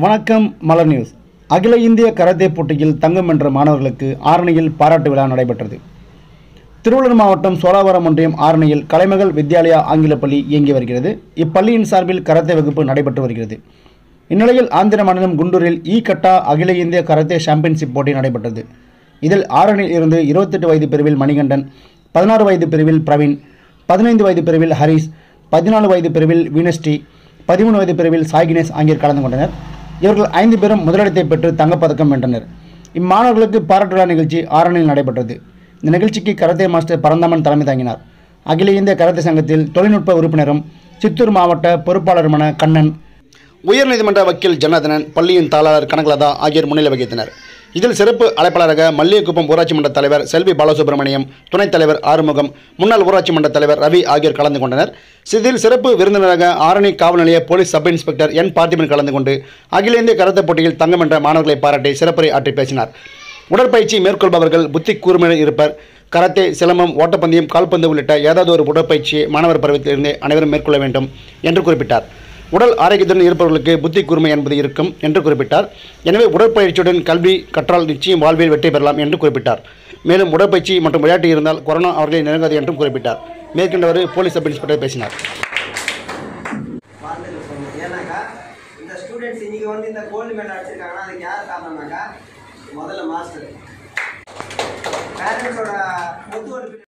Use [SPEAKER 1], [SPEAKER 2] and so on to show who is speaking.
[SPEAKER 1] வணக்கம் மலர் நியூஸ் அகில இந்திய கராத்தே போட்டியில் தங்கம் வென்ற மாணவர்களுக்கு ஆரணியில் பாராட்டு விழா நடைபெற்றது திருவள்ளூர் மாவட்டம் சோழாவரம் ஒன்றியம் ஆரணியில் கலைமகள் வித்யாலயா ஆங்கிலப் பள்ளி இயங்கி வருகிறது இப்பள்ளியின் சார்பில் கராத்தே வகுப்பு நடைபெற்று வருகிறது இந்நிலையில் ஆந்திர மாநிலம் குண்டூரில் இ கட்டா அகில இந்திய கராத்தே சாம்பியன்ஷிப் போட்டி நடைபெற்றது இதில் ஆரணியில் இருந்து இருபத்தெட்டு வயது பிரிவில் மணிகண்டன் பதினாறு வயது பிரிவில் பிரவீன் பதினைந்து வயது பிரிவில் ஹரிஸ் பதினாலு வயது பிரிவில் வீனஸ்ரீ பதிமூணு வயது பிரிவில் சாய் கணேஷ் ஆகியோர் கலந்து கொண்டனர் இவர்கள் ஐந்து பேரும் முதலிடத்தை பெற்று தங்கப்பதக்கம் வென்றனர் இம்மாணவர்களுக்கு பாராட்டு விழா நிகழ்ச்சி ஆரணியில் நடைபெற்றது இந்த நிகழ்ச்சிக்கு கராத்தே மாஸ்டர் பரந்தாமன் தலைமை தாங்கினார் அகில இந்திய கராத்தே சங்கத்தில் தொழில்நுட்ப உறுப்பினரும் சித்தூர் மாவட்ட பொறுப்பாளருமான கண்ணன் உயர்நீதிமன்ற வக்கீல் ஜனார்தனன் பள்ளியின் தாளாளர் கனகலதா ஆகியோர் முன்னிலை வகித்தனர் இதில் சிறப்பு அழைப்பாளராக மல்லிகைக்குப்பம் ஊராட்சி மன்ற தலைவர் செல்வி பாலசுப்ரமணியம் துணைத் தலைவர் ஆறுமுகம் முன்னாள் ஊராட்சி மன்ற தலைவர் ரவி ஆகியோர் கலந்து கொண்டனர் இதில் சிறப்பு விருந்தினராக ஆரணி காவல் நிலைய police sub inspector N Parthiban கலந்து கொண்டு அகில இந்திய கராத்தே போட்டியில் தங்கம் வென்ற மாணவர்களை பாராட்டி சிறப்புரை ஆற்றி பேசினார் உடற்பயிற்சி மேற்கொள்பவர்கள் புத்தி கூர்மையுடன் இருப்பர் கராத்தே சிலம்பம் ஓட்டப்பந்தயம் கால்பந்து உள்ளிட்ட ஏதாவது ஒரு உடற்பயிற்சியை மாணவர் பருவத்திலிருந்தே அனைவரும் மேற்கொள்ள வேண்டும் என்று குறிப்பிட்டார் உடல் ஆரோக்கியத்துடன் இருப்பவர்களுக்கு புத்தி கூர்மை என்பது இருக்கும் என்று குறிப்பிட்டார் எனவே உடற்பயிற்சியுடன் கல்வி கற்றால் நிச்சயம் வாழ்வில் வெற்றி பெறலாம் என்று குறிப்பிட்டார் மேலும் உடற்பயிற்சி மற்றும் விளையாட்டு இருந்தால் கொரோனா அவர்களை நெருங்காது என்றும் குறிப்பிட்டார் மேற்கொண்டவர் போலீஸ் சப் இன்ஸ்பெக்டர் பேசினார்
[SPEAKER 2] வாழ்ந்துட்டு போகணும் ஏன்னாக்கா இந்த ஸ்டூடெண்ட்ஸ் இன்னைக்கு வந்து இந்த கோல்டு மெடல் அடிச்சிருக்காங்கன்னா அதுக்கு யார் காரணம்னாக்கா முதல்ல மாஸ்டர் பேரண்ட்ஸோட ஒத்துழைப்பு